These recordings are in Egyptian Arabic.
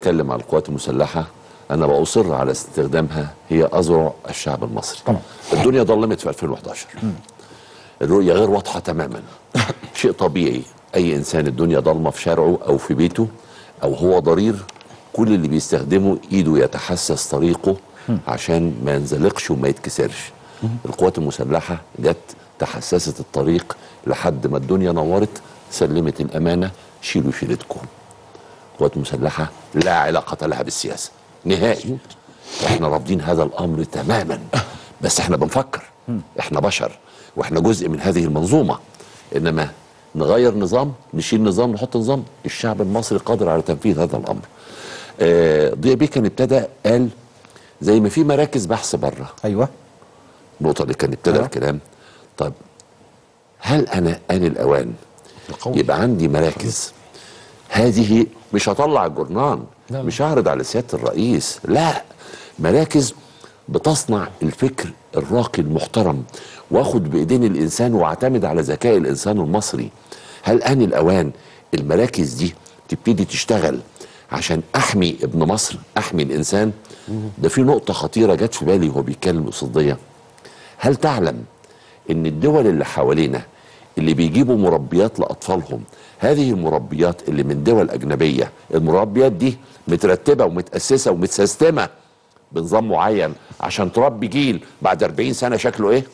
بتكلم عن القوات المسلحه انا بأصر على استخدامها هي اذرع الشعب المصري طبعا. الدنيا ظلمت في 2011 الرؤيه غير واضحه تماما شيء طبيعي اي انسان الدنيا ضلمه في شارعه او في بيته او هو ضرير كل اللي بيستخدمه ايده يتحسس طريقه عشان ما ينزلقش وما يتكسرش القوات المسلحه جت تحسست الطريق لحد ما الدنيا نورت سلمت الامانه شيلوا شيلتكم القوات المسلحه لا علاقه لها بالسياسه نهائي احنا رافضين هذا الامر تماما بس احنا بنفكر احنا بشر واحنا جزء من هذه المنظومه انما نغير نظام نشيل نظام نحط نظام الشعب المصري قادر على تنفيذ هذا الامر آه ضياء بيه كان ابتدى قال زي ما في مراكز بحث بره ايوه النقطه اللي كان ابتدى أيوة. الكلام طب هل انا ان الاوان القول. يبقى عندي مراكز هذه مش هطلع الجرنان لا، لا. مش هعرض على سياده الرئيس لا مراكز بتصنع الفكر الراقي المحترم واخد بايدين الانسان واعتمد على ذكاء الانسان المصري هل ان الاوان المراكز دي تبتدي تشتغل عشان احمي ابن مصر احمي الانسان ده في نقطه خطيره جت في بالي وهو بيتكلم استاذ ضياء هل تعلم ان الدول اللي حوالينا اللي بيجيبوا مربيات لاطفالهم هذه المربيات اللي من دول اجنبيه المربيات دي مترتبه ومتاسسه ومتسيستمه بنظام معين عشان تربي جيل بعد 40 سنه شكله ايه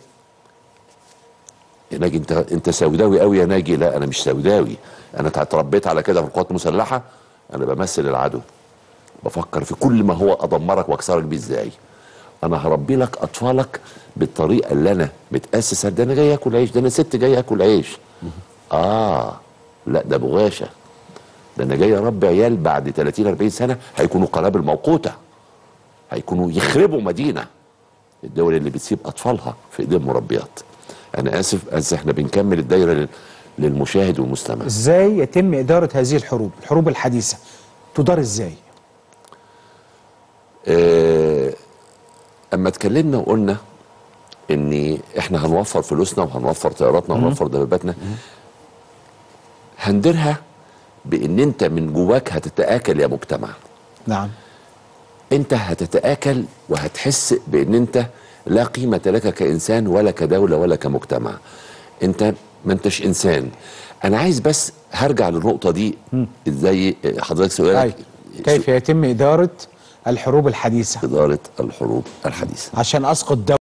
يا ناجي انت انت سوداوي قوي يا ناجي لا انا مش سوداوي انا اتربيت على كده في القوات المسلحه انا بمثل العدو بفكر في كل ما هو ادمرك واكسرك بيه ازاي انا هربي لك اطفالك بالطريقه اللي انا متاسس ده انا جاي اكل عيش ده انا ست جاي اكل عيش اه لا ده بغاشه ده انا جاي اربي عيال بعد 30 40 سنه هيكونوا قنابل موقوته هيكونوا يخربوا مدينه الدول اللي بتسيب اطفالها في ايدين مربيات انا اسف بس احنا بنكمل الدايره لل- للمشاهد والمستمع ازاي يتم اداره هذه الحروب الحروب الحديثه تدار ازاي آه، اما اتكلمنا وقلنا ان احنا هنوفر فلوسنا وهنوفر طياراتنا وهنوفر دباباتنا هنديرها بان انت من جواك هتتاكل يا مجتمع نعم انت هتتاكل وهتحس بان انت لا قيمه لك كانسان ولا كدوله ولا كمجتمع انت ما انتش انسان انا عايز بس هرجع للنقطه دي ازاي حضرتك أي. سؤالك كيف يتم اداره الحروب الحديثه اداره الحروب الحديثه عشان اسقط